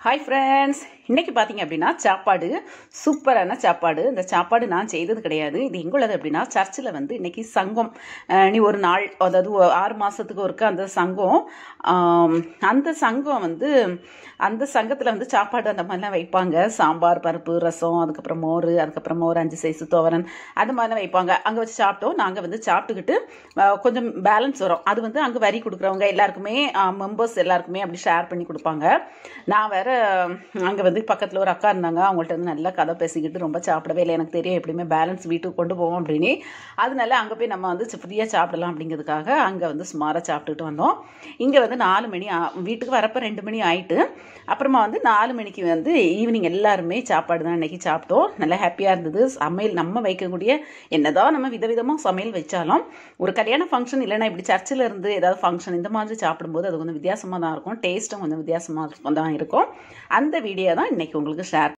hi friends இன்னைக்கு பார்த்தீங்க அப்படின்னா சாப்பாடு சூப்பரான சாப்பாடு இந்த சாப்பாடு நான் செய்தது கிடையாது இது எங்குள்ளது அப்படின்னா சர்ச்சில் வந்து இன்னைக்கு சங்கம் அஹ், நீ ஒரு நாள் அதாவது ஒ- ஆறு மாதத்துக்கு ஒருக்க அந்த சங்கம் ஆம், அந்த சங்கம் வந்து அந்த சங்கத்தில் வந்து சாப்பாடு அந்த மாதிரிலாம் வைப்பாங்க சாம்பார் பருப்பு ரசம் அதுக்கப்புறம் மோர் அதுக்கப்புறம் மோர் அஞ்சு சைஸு துவரன் அது மாதிரிலாம் வைப்பாங்க அங்கே வச்சு சாப்பிட்டோம் நாங்கள் வந்து சாப்பிட்டுக்கிட்டு அஹ், கொஞ்சம் பேலன்ஸ் வரும் அது வந்து அங்கே வரி கொடுக்குறவங்க எல்லாருக்குமே மெம்பர்ஸ் எல்லாருக்குமே அப்படி ஷேர் பண்ணி கொடுப்பாங்க நான் வேற அங்கே வந்து பக்கத்தில் ஒரு அக்கா இருந்தாங்க அவங்கள்ட்ட வந்து நல்லா கதை பேசிக்கிட்டு ரொம்ப சாப்பிடவே இல்லை எனக்கு தெரியும் எப்படியுமே பேலன்ஸ் வீட்டுக்கு கொண்டு போவோம் அப்படின்னு அதனால அங்கே போய் நம்ம வந்து ஃப்ரீயாக சாப்பிடலாம் அப்படிங்கிறதுக்காக அங்கே வந்து சுமாராக சாப்பிட்டுட்டு வந்தோம் இங்கே வந்து நாலு மணி ஆ- வீட்டுக்கு வரப்போ ரெண்டு மணி ஆயிட்டு அப்புறமா வந்து நாலு மணிக்கு வந்து ஈவினிங் எல்லாருமே சாப்பாடு தான் இன்னைக்கு சாப்பிட்டோம் நல்லா ஹாப்பியாக இருந்தது சமையல் நம்ம வைக்கக்கூடிய என்னதான் நம்ம விதவிதமாக சமையல் வச்சாலும் ஒரு கல்யாண ஃபங்க்ஷன் இல்லைன்னா இப்படி சர்ச்சில் இருந்து ஏதாவது ஃபங்க்ஷன் இந்த மாதிரி சாப்பிடும்போது அது கொஞ்சம் வித்தியாசமாக தான் இருக்கும் டேஸ்ட்டும் கொஞ்சம் வித்தியாசமாக தான் இருக்கும் அந்த வீடியோ தான் இன்னைக்கு உங்களுக்கு ஷேர்